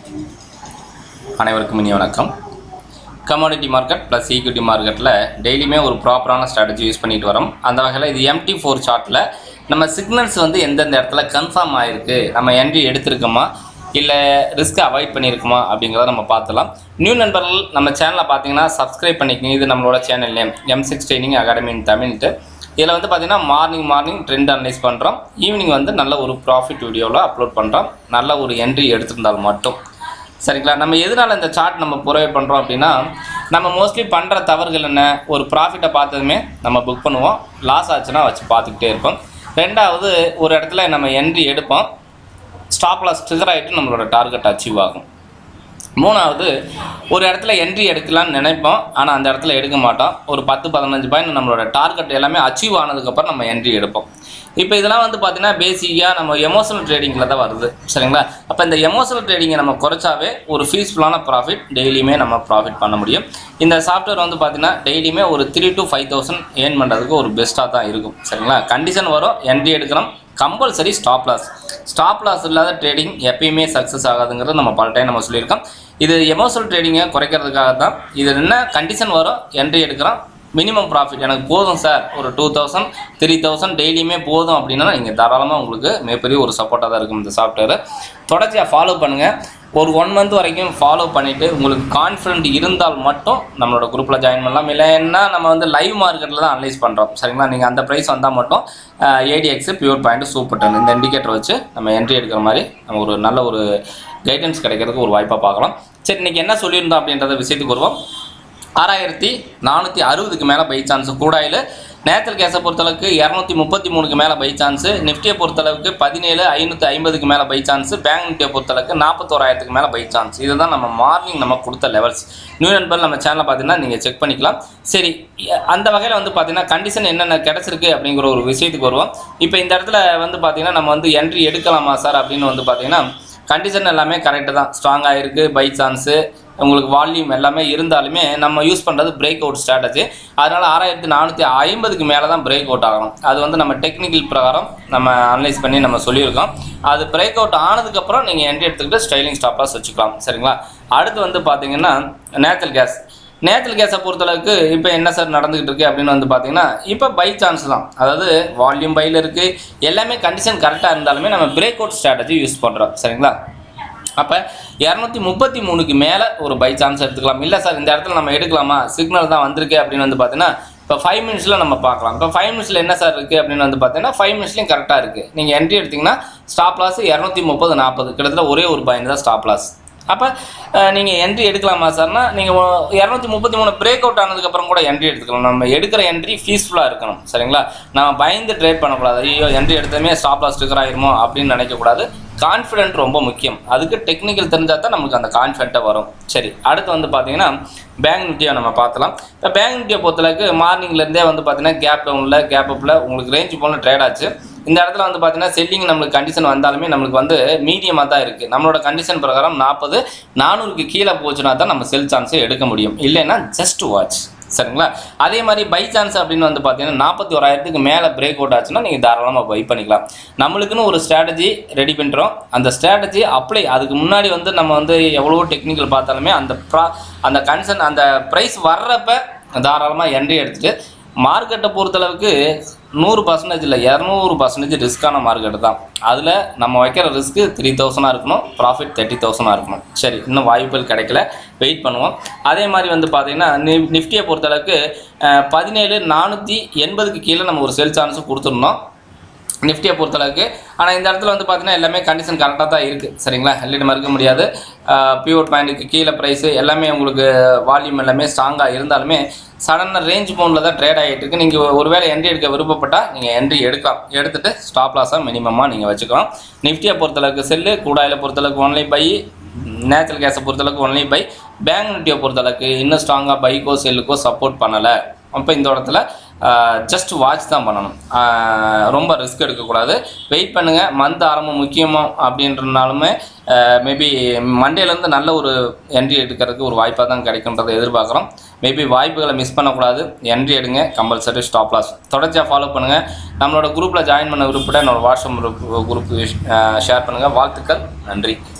அனைவருக்கும் இனிய வணக்கம் கமாடிட்டி மார்க்கெட் ப்ளஸ் ஈக்விட்டி மார்க்கெட்டில் டெய்லியுமே ஒரு ப்ராப்பரான ஸ்ட்ராட்டஜி யூஸ் பண்ணிட்டு வரோம் அந்த வகையில் இது எம்டி ஃபோர் சார்ட்டில் நம்ம சிக்னல்ஸ் வந்து எந்தெந்த இடத்துல கன்ஃபார்ம் ஆகிருக்கு நம்ம என்ட்ரி எடுத்திருக்கோமா இல்லை ரிஸ்க்கை அவாய்ட் பண்ணியிருக்குமா அப்படிங்கிறத நம்ம பார்த்துலாம் நியூ நண்பர்கள் நம்ம சேனலை பார்த்தீங்கன்னா சப்ஸ்கிரைப் பண்ணிக்கங்க இது நம்மளோட channel name M six training academy in தமிழ்ட்டு இதில் வந்து பார்த்தீங்கன்னா மார்னிங் மார்னிங் ட்ரெண்ட் அனலைஸ் பண்ணுறோம் ஈவினிங் வந்து நல்ல ஒரு ப்ராஃபிட் வீடியோவில் அப்லோட் பண்ணுறோம் நல்ல ஒரு என்ட்ரி எடுத்திருந்தால் மட்டும் சரிங்களா நம்ம எதனால் இந்த சார்ட் நம்ம ப்ரொவைட் பண்ணுறோம் அப்படின்னா நம்ம மோஸ்ட்லி பண்ணுற தவறுகள் என்ன ஒரு ப்ராஃபிட்டை பார்த்ததுமே நம்ம புக் பண்ணுவோம் லாஸ் ஆச்சுன்னா வச்சு பார்த்துக்கிட்டே இருப்போம் ரெண்டாவது ஒரு இடத்துல நம்ம என்ட்ரி எடுப்போம் ஸ்டாப் லாஸ் ட்ரிகர் ஆகிட்டு நம்மளோட டார்கெட் அச்சீவ் ஆகும் மூணாவது ஒரு இடத்துல என்ட்ரி எடுக்கலாம்னு நினைப்போம் ஆனால் அந்த இடத்துல எடுக்க மாட்டோம் ஒரு பத்து பதினஞ்சு பாயிண்ட் நம்மளோட டார்கெட் எல்லாமே அச்சீவ் ஆனதுக்கப்புறம் நம்ம என்ட்ரி எடுப்போம் இப்போ இதெல்லாம் வந்து பார்த்தீங்கன்னா பேசிக்காக நம்ம எமோஷனல் ட்ரேடிங்கில் தான் வருது சரிங்களா அப்போ இந்த எமோஷனல் ட்ரேடிங்கை நம்ம குறைச்சாவே ஒரு ஃபீஸ்ஃபுல்லான ப்ராஃபிட் டெய்லியுமே நம்ம ப்ராஃபிட் பண்ண முடியும் இந்த சாஃப்ட்வேர் வந்து பார்த்தீங்கன்னா டெய்லியுமே ஒரு three to five thousand earn பண்ணுறதுக்கு ஒரு பெஸ்ட்டாக தான் இருக்கும் சரிங்களா கண்டிஷன் வரும் என்ட்ரி எடுக்கிறோம் compulsory stop loss stop loss இல்லாத ட்ரேடிங் எப்பயுமே சக்ஸஸ் ஆகாதுங்கிறது நம்ம பல டைம் நம்ம சொல்லியிருக்கோம் இது எமோஷனல் ட்ரேடிங்கை குறைக்கிறதுக்காக தான் இது என்ன கண்டிஷன் வரும் என்ட்ரி எடுக்கிறோம் மினிமம் ப்ராஃபிட் எனக்கு போதும் சார் ஒரு டூ தௌசண்ட் த்ரீ தௌசண்ட் டெய்லியுமே போதும் அப்படின்னா நீங்கள் தாராளமாக உங்களுக்கு மிகப்பெரிய ஒரு சப்போர்ட்டாக தான் இருக்கும் இந்த சாஃப்ட்வேர் தொடர்ச்சியாக ஃபாலோ பண்ணுங்கள் ஒரு ஒன் மந்த் வரைக்கும் ஃபாலோ பண்ணிவிட்டு உங்களுக்கு கான்ஃபிடென்ட் இருந்தால் மட்டும் நம்மளோட குரூப்பில் ஜாயின் பண்ணலாம் இல்லைன்னா நம்ம வந்து லைவ் மார்க்கெட்டில் தான் அனலைஸ் பண்ணுறோம் சரிங்களா நீங்கள் அந்த ப்ரைஸ் வந்தால் மட்டும் ADX pure point super done இந்த இண்டிகேட்டர் வச்சு நம்ம என்ட்ரி எடுக்கிற மாதிரி நம்ம ஒரு நல்ல ஒரு கைடன்ஸ் கிடைக்கிறதுக்கு ஒரு வாய்ப்பாக பார்க்கலாம் சரி இன்றைக்கி என்ன சொல்லியிருந்தோம் அப்படின்றத விஷயத்துக்கு வருவோம் ஆறாயிரத்தி நானூற்றி அறுபதுக்கு மேலே பை சான்ஸ் கூடாயில் நேத்தல் கேஸை பொறுத்தளவுக்கு இரநூத்தி முப்பத்தி மூணுக்கு மேலே பை சான்ஸு நிஃப்டியை பொறுத்தளவுக்கு பதினேழு ஐநூற்றி ஐம்பதுக்கு மேலே பை சான்ஸு பேங்க் நிஃப்டியை பொறுத்தளவுக்கு நாற்பத்தோராயிரத்துக்கு மேலே பை சான்ஸ் இதுதான் நம்ம மார்னிங் நம்ம கொடுத்த லெவல்ஸ் நியூ நண்பர் நம்ம சேனலில் பார்த்தீங்கன்னா நீங்கள் செக் பண்ணிக்கலாம் சரி எ- அந்த வகையில் வந்து பார்த்தீங்கன்னா கண்டிஷன் என்னென்ன கிடச்சிருக்கு அப்படிங்கிற ஒரு விஷயத்துக்கு வருவோம் இப்போ இந்த இடத்துல வந்து பார்த்தீங்கன்னா நம்ம வந்து என்ட்ரி எடுக்கலாமா சார் அப்படின்னு வந்து பார்த்தீங்கன்னா கண்டிஷன் எல்லாமே கரெக்டு தான் ஸ்ட்ராங்காக இருக்குது பை சான்ஸு உங்களுக்கு வால்யூம் எல்லாமே இருந்தாலுமே நம்ம யூஸ் பண்ணுறது பிரேக் அவுட் ஸ்ட்ராட்டஜி அதனால் ஆறாயிரத்தி நானூற்றி ஐம்பதுக்கு மேலே தான் பிரேக் அவுட் ஆகணும் அது வந்து நம்ம டெக்னிக்கல் பிரகாரம் நம்ம அனலைஸ் பண்ணி நம்ம சொல்லியிருக்கோம் அது பிரேக் அவுட் ஆனதுக்கப்புறம் நீங்கள் என்ட்ரி எடுத்துக்கிட்டு ஸ்டைலிங் ஸ்டாப்பாக வச்சுக்கலாம் சரிங்களா அடுத்து வந்து பார்த்தீங்கன்னா நேச்சுரல் கேஸ் நேச்சுரல் கேஸை பொறுத்தளவுக்கு இப்போ என்ன சார் நடந்துகிட்டு இருக்கு அப்படின்னு வந்து பார்த்தீங்கன்னா இப்போ பை சான்ஸ் தான் அதாவது வால்யூம் பையில் இருக்குது எல்லாமே கண்டிஷன் கரெக்டாக இருந்தாலுமே நம்ம பிரேக் அவுட் ஸ்ட்ராட்டஜி யூஸ் பண்ணுறோம் சரிங்களா அப்போ இரநூத்தி முப்பத்தி மூணுக்கு மேலே ஒரு பை சான்ஸ் எடுத்துக்கலாம் இல்லை சார் இந்த இடத்துல நம்ம எடுக்கலாமா சிக்னல் தான் வந்திருக்கு அப்படின்னு வந்து பார்த்தீங்கன்னா இப்போ ஃபைவ் மினிட்ஸில் நம்ம பார்க்கலாம் இப்போ ஃபைவ் மினிட்ஸில் என்ன சார் இருக்குது அப்படின்னு வந்து பார்த்தீங்கன்னா ஃபைவ் மினிட்ஸ்லையும் கரெக்டாக இருக்குது நீங்கள் என்ட்ரி எடுத்தீங்கன்னா ஸ்டாப் லாஸ் இரநூத்தி முப்பது நாற்பது கிட்டத்தட்ட ஒரே ஒரு பாயிண்ட் தான் ஸ்டாப் லாஸ் அப்போ நீங்கள் என்ட்ரி எடுக்கலாமா சார்னா நீங்கள் இரநூத்தி முப்பத்தி மூணு பிரேக் அவுட் ஆனதுக்கப்புறம் கூட என்ட்ரி எடுத்துக்கலாம் நம்ம எடுக்கிற என்ட்ரி ஃபீஸ்ஃபுல்லாக இருக்கணும் சரிங்களா நம்ம பயந்து ட்ரேட் பண்ணக்கூடாது ஐயோ என்ட்ரி எடுத்ததுமே ஸ்டாப் லாஸ் ஸ்டிக்கர் ஆயிருமோ அப்படின்னு நினைக்கக்கூடாது கான்ஃபிடென்ட் ரொம்ப முக்கியம் அதுக்கு டெக்னிக்கல் தெரிஞ்சால் தான் நமக்கு அந்த கான்ஃபிடென்ட்டாக வரும் சரி அடுத்து வந்து பார்த்தீங்கன்னா பேங்க் நிஃப்டியை நம்ம பார்த்தலாம் இப்போ பேங்க் நிஃப்டியை பொறுத்தளவுக்கு மார்னிங்லேருந்தே வந்து பார்த்தீங்கன்னா கேப் டவுனில் கேப் அப்பில் உங்களுக்கு ரேஞ்ச் போல ட்ரேட் ஆச்சு இந்த இடத்துல வந்து பார்த்தீங்கன்னா செல்லிங் நம்மளுக்கு கண்டிஷன் வந்தாலுமே நம்மளுக்கு வந்து மீடியமாக தான் இருக்குது நம்மளோட கண்டிஷன் பிரகாரம் நாற்பது நானூறுக்கு கீழே போச்சுன்னா தான் நம்ம செல் சான்ஸை எடுக்க முடியும் இல்லைன்னா ஜஸ்ட் வாட்ச் சரிங்களா அதே மாதிரி பை சான்ஸ் அப்படின்னு வந்து பார்த்தீங்கன்னா நாற்பத்தி ஓராயிரத்துக்கு மேலே பிரேக் அவுட் ஆச்சுன்னா நீங்கள் தாராளமாக பை பண்ணிக்கலாம் நம்மளுக்குன்னு ஒரு ஸ்ட்ராட்டஜி ரெடி பண்ணுறோம் அந்த ஸ்ட்ராட்டஜி அப்ளை அதுக்கு முன்னாடி வந்து நம்ம வந்து எவ்வளவோ டெக்னிக்கல் பார்த்தாலுமே அந்த ப்ரா அந்த கன்சன் அந்த ப்ரைஸ் வர்றப்ப தாராளமாக என்ட்ரி எடுத்துகிட்டு மார்க்கெட்டை பொறுத்தளவுக்கு நூறு பர்சன்டேஜ் இல்லை இரநூறு பர்சன்டேஜ் ரிஸ்க்கான மார்க்கெட்டு தான் அதில் நம்ம வைக்கிற ரிஸ்க்கு த்ரீ தௌசண்டாக இருக்கணும் ப்ராஃபிட் தேர்ட்டி தௌசண்டாக இருக்கணும் சரி இன்னும் வாய்ப்புகள் கிடைக்கல வெயிட் பண்ணுவோம் அதே மாதிரி வந்து பார்த்தீங்கன்னா நி நிஃப்டியை பொறுத்தளவுக்கு அஹ், பதினேழு நானூற்றி எண்பதுக்கு கீழே நம்ம ஒரு செல் சான்ஸும் கொடுத்துருந்தோம் நிஃப்டியை பொறுத்தளவுக்கு ஆனால் இந்த இடத்துல வந்து பார்த்தீங்கன்னா எல்லாமே கண்டிஷன் கரெக்டாக தான் இருக்குது சரிங்களா இல்லைன்னு மறுக்க முடியாது பியூர் பாயிண்ட்டுக்கு கீழே ப்ரைஸு எல்லாமே உங்களுக்கு வால்யூம் எல்லாமே ஸ்ட்ராங்காக இருந்தாலுமே சடனாக ரேஞ்ச் பவுண்டில் தான் ட்ரேட் ஆகிட்டு இருக்கு நீங்கள் ஒருவேளை என்ட்ரி எடுக்க விருப்பப்பட்டால் நீங்கள் என்ட்ரி எடுக்கலாம் எடுத்துகிட்டு ஸ்டாப் லாஸாக மினிமமாக நீங்கள் வச்சுக்கலாம் நிஃப்டியை பொறுத்தளவுக்கு செல்லு கூடாயில் பொறுத்தளவுக்கு ஒன்லி பை நேச்சுரல் கேஸை பொறுத்தளவுக்கு ஒன்லி பை பேங்க் நிஃப்டியை பொறுத்தளவுக்கு இன்னும் ஸ்ட்ராங்காக பைக்கோ செல்லுக்கோ சப்போர்ட் பண்ணலை அப்போ இந்த இடத்துல ஜஸ்ட் வாட்ச் தான் பண்ணணும் ஆஹ் ரொம்ப ரிஸ்க் எடுக்கக்கூடாது வெயிட் பண்ணுங்கள் மந்த் ஆரம்பம் முக்கியமோ அப்படின்றனாலுமே மேபி மண்டேலேருந்து நல்ல ஒரு என்ட்ரி எடுக்கிறதுக்கு ஒரு வாய்ப்பாக தான் கிடைக்குன்றதை எதிர்பார்க்குறோம் மேபி வாய்ப்புகளை மிஸ் பண்ணக்கூடாது என்ட்ரி எடுங்க கம்பல்சரி ஸ்டாப் லாஸ் தொடர்ச்சியாக ஃபாலோ பண்ணுங்கள் நம்மளோட குரூப்பில் ஜாயின் பண்ண விருப்பப்பட என்னோட வாட்ஸ்அப் குரூப் குரூப் ஷேர் பண்ணுங்கள் வாழ்த்துக்கள் நன்றி